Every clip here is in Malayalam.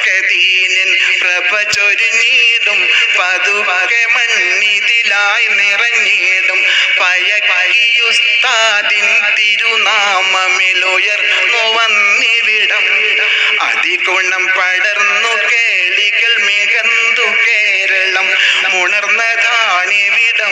പരക്കതീനിൻ പ്രഭ ചൊരിഞ്ഞിടും പതുപകെ മണ്ണിതിലായി നിറഞ്ഞിടും പയകയുസ്താദിൻ തിരുനാമമിലുയർന്നു വന്നിവിടം അതിഗുണം പടർന്നു കേളികൾ മികന്തു കേരളം ഉണർന്നതാണിവിടം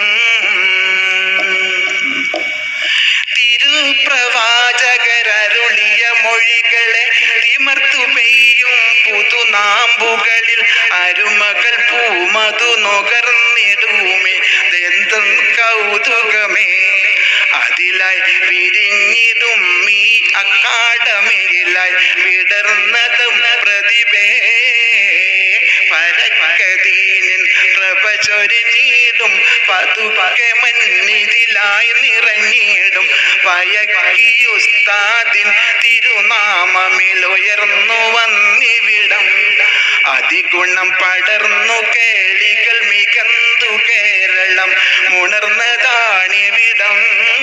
തിരുപ്രവാചകരരുളിയ മൊഴികളെ തിമർത്തു പെയ്യും പുതുനാമ്പുകളിൽ അരുമകൾ പൂമതു നുകർന്നിടുമേ ദന്തം കൗതുകമേ അതിലായി വിരിഞ്ഞിടും ഈ അക്കാഡമിയിലായി വിടർന്നതും പ്രതിഭേ പരക്കതീനിൻ പ്രഭ ചൊരിഞ്ഞിടും പതുക്കെ മണ്ണിതിലായി നിറഞ്ഞിടും പയകിയുസ്താദിൻ തിരുനാമമിലുയർന്നു വന്നിവിടം അതിഗുണം പടർന്നു കേളികൾ മികന്തു കേരളം ഉണർന്നതാണിവിടം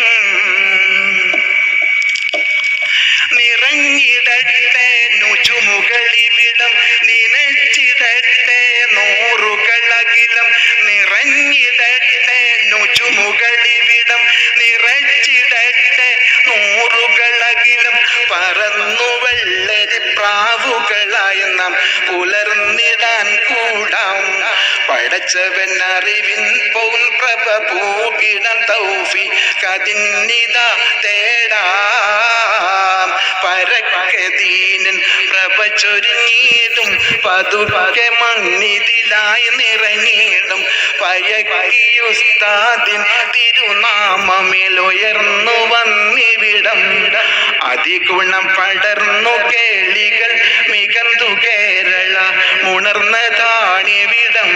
നിറഞ്ഞിടട്ടെ നുചുമുകളിവിടം നിനച്ചിടട്ടെ നൂറുകളകിലം നിറഞ്ഞിടട്ടെ നുചുമുകളിവിടം നിറച്ചിടട്ടെ നൂറുകളകിലം പറന്നു വെള്ളരി പ്രാവുകളായി നാം പുലർന്നിടാൻ കൂടാം പടച്ചവൻ അറിവിൻ പൗൻ പ്രഭ പൂകിടം തൗഫി കതിന്നിത തേടാം പരക്കതീനൻ പ്രഭ ചൊരിഞ്ഞിടും പതുക്കെ മണ്ണിതിലായി നിറഞ്ഞിടും പയകിയുസ്താദിൻ തിരുനാമമിലുയർന്നു വന്നിവിടം അതിഗുണം പടർന്നു കേളികൾ മികന്തു കേരള ഉണർന്നതാണിവിടം